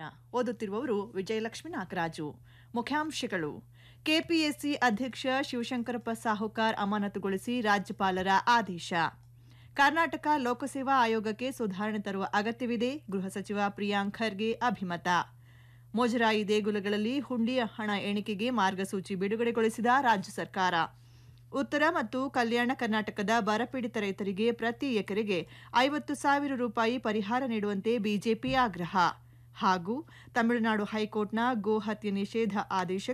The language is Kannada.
ಓದುತ್ತಿರುವವರು ವಿಜಯಲಕ್ಷ್ಮಿ ನಾಗರಾಜು ಮುಖ್ಯಾಂಶಗಳು ಕೆಪಿಎಸ್ಸಿ ಅಧ್ಯಕ್ಷ ಶಿವಶಂಕರಪ್ಪ ಸಾಹುಕಾರ್ ಅಮಾನತುಗೊಳಿಸಿ ರಾಜ್ಯಪಾಲರ ಆದೇಶ ಕರ್ನಾಟಕ ಲೋಕಸೇವಾ ಆಯೋಗಕ್ಕೆ ಸುಧಾರಣೆ ತರುವ ಅಗತ್ಯವಿದೆ ಗೃಹ ಸಚಿವ ಪ್ರಿಯಾಂಕ್ ಖರ್ಗೆ ಅಭಿಮತ ಮುಜರಾಯಿ ದೇಗುಲಗಳಲ್ಲಿ ಹುಂಡಿ ಹಣ ಎಣಿಕೆಗೆ ಮಾರ್ಗಸೂಚಿ ಬಿಡುಗಡೆಗೊಳಿಸಿದ ರಾಜ್ಯ ಸರ್ಕಾರ ಉತ್ತರ ಮತ್ತು ಕಲ್ಯಾಣ ಕರ್ನಾಟಕದ ಬರಪೀಡಿತ ರೈತರಿಗೆ ಪ್ರತಿ ಎಕರೆಗೆ ಐವತ್ತು ಸಾವಿರ ರೂಪಾಯಿ ಪರಿಹಾರ ನೀಡುವಂತೆ ಬಿಜೆಪಿ ಆಗ್ರಹ ಹಾಗೂ ತಮಿಳುನಾಡು ಹೈಕೋರ್ಟ್ನ ಗೋ ಹತ್ಯೆ ನಿಷೇಧ ಆದೇಶಕ್ಕೆ